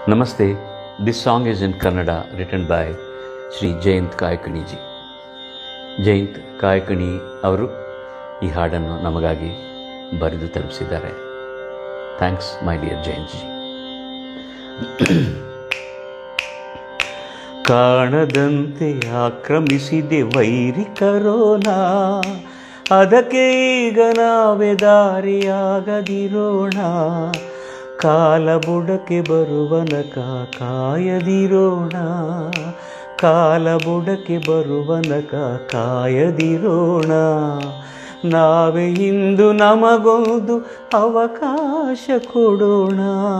Namaste. This song is in Kannada, written by Shri Jayant ಕಾಯಕಣಿಜಿ Jayant ಕಾಯಕಣಿ ಅವರು ಈ ಹಾಡನ್ನು ನಮಗಾಗಿ ಬರೆದು ತಲುಪಿಸಿದ್ದಾರೆ thanks my dear Jayanth ji ಕಾಣದಂತೆ ಆಕ್ರಮಿಸಿದೆ ವೈರಿ ಕರೋನಾ ಅದಕ್ಕೆ ಈಗ ನಾವೇ ದಾರಿಯಾಗದಿರೋಣ ಕಾಲ ಬುಡಕ್ಕೆ ಬರುವನಕ ಕಾಯದಿರೋಣ ಕಾಲ ಬುಡಕ್ಕೆ ಬರುವನಕ ಕಾಯದಿರೋಣ ನಾವೇ ಇಂದು ನಮಗೊಂದು ಅವಕಾಶ ಕೊಡೋಣ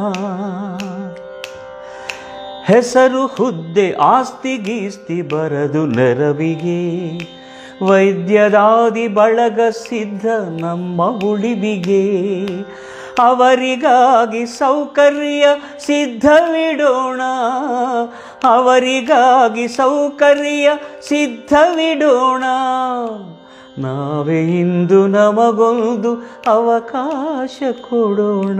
ಹೆಸರು ಹುದ್ದೆ ಆಸ್ತಿ ಗೀಸ್ತಿ ಬರದು ನೆರವಿಗೆ ವೈದ್ಯದಾದಿ ಬಳಗ ಸಿದ್ಧ ನಮ್ಮ ಉಳಿವಿಗೆ ಅವರಿಗಾಗಿ ಸೌಕರ್ಯ ಸಿದ್ಧವಿಡೋಣ ಅವರಿಗಾಗಿ ಸೌಕರ್ಯ ಸಿದ್ಧವಿಡೋಣ ನಾವೇ ಇಂದು ನಮಗೊಂದು ಅವಕಾಶ ಕೊಡೋಣ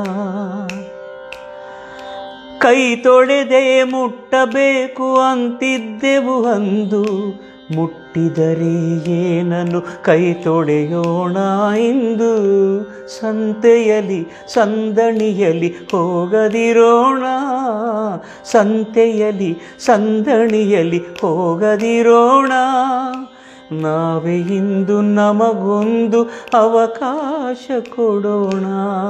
ಕೈ ತೊಳೆದೆ ಮುಟ್ಟಬೇಕು ಅಂತಿದ್ದೆವು ಅಂದು ಮುಟ್ಟಿದರೆ ಏನನ್ನು ಕೈ ತೊಳೆಯೋಣ ಇಂದು ಸಂತೆಯಲಿ ಸಂದಣಿಯಲಿ ಹೋಗದಿರೋಣ ಸಂತೆಯಲಿ ಸಂದಣಿಯಲಿ ಹೋಗದಿರೋಣ ನಾವೇ ಇಂದು ನಮಗೊಂದು ಅವಕಾಶ ಕೊಡೋಣ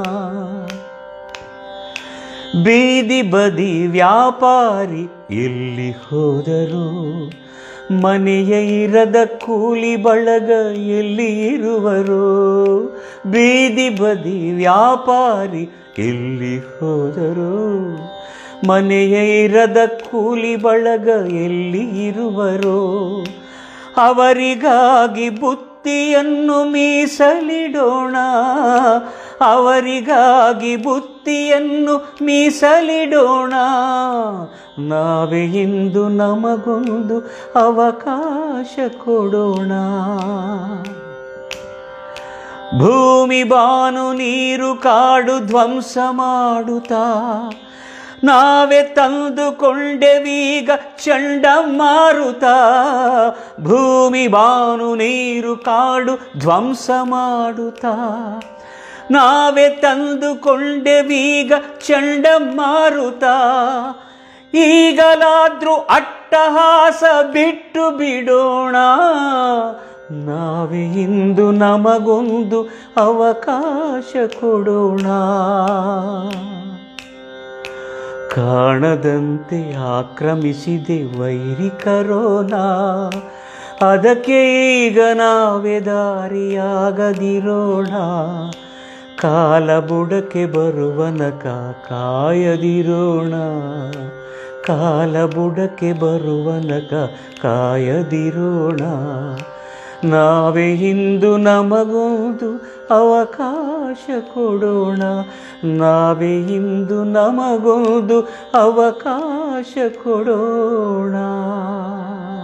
ಬೀದಿ ಬದಿ ವ್ಯಾಪಾರಿ ಎಲ್ಲಿ ಹೋದರು ಮನೆಯ ಇರದ ಕೂಲಿ ಬಳಗ ಎಲ್ಲಿ ಇರುವರು ಬೀದಿ ಬದಿ ವ್ಯಾಪಾರಿ ಎಲ್ಲಿ ಹೋದರು ಮನೆಯ ಇರದ ಕೂಲಿ ಬಳಗ ಎಲ್ಲಿ ಇರುವರು ಅವರಿಗಾಗಿ ಬುತ್ತಿಯನ್ನು ಮೀಸಲಿಡೋಣ ಅವರಿಗಾಗಿ ಬುತ್ತಿಯನ್ನು ಮೀಸಲಿಡೋಣ ನಾವೇ ಇಂದು ನಮಗೊಂದು ಅವಕಾಶ ಕೊಡೋಣ ಭೂಮಿ ಬಾನು ನೀರು ಕಾಡು ಧ್ವಂಸ ಮಾಡುತ್ತಾ ನಾವೇ ತಂದುಕೊಂಡೆವೀಗ ಚಂಡಮಾರುತ ಭೂಮಿ ಬಾನು ನೀರು ಕಾಡು ಧ್ವಂಸ ಮಾಡುತ್ತಾ ನಾವೇ ತಂದುಕೊಂಡೆವೀಗ ಚಂಡಮಾರುತ ಈಗಲಾದ್ರೂ ಅಟ್ಟಹಾಸ ಬಿಟ್ಟು ಬಿಡೋಣ ನಾವೇ ಇಂದು ನಮಗೊಂದು ಅವಕಾಶ ಕೊಡೋಣ ಕಾಣದಂತೆ ಆಕ್ರಮಿಸಿದೆ ವೈರಿ ಕರೋನಾ ಅದಕ್ಕೆ ಈಗ ನಾವೇ ದಾರಿಯಾಗದಿರೋಣ ಕಾಲ ಬುಡಕ್ಕೆ ಬರುವನಕ ಕಾಯದಿರೋಣ ಕಾಲ ಬುಡಕ್ಕೆ ಬರುವನಕ ಕಾಯದಿರೋಣ ನಾವೇ ಇಂದು ನಮಗೊಂದು ಅವಕಾಶ ಕೊಡೋಣ ನಾವೇ ಇಂದು ನಮಗೊಂದು ಅವಕಾಶ ಕೊಡೋಣ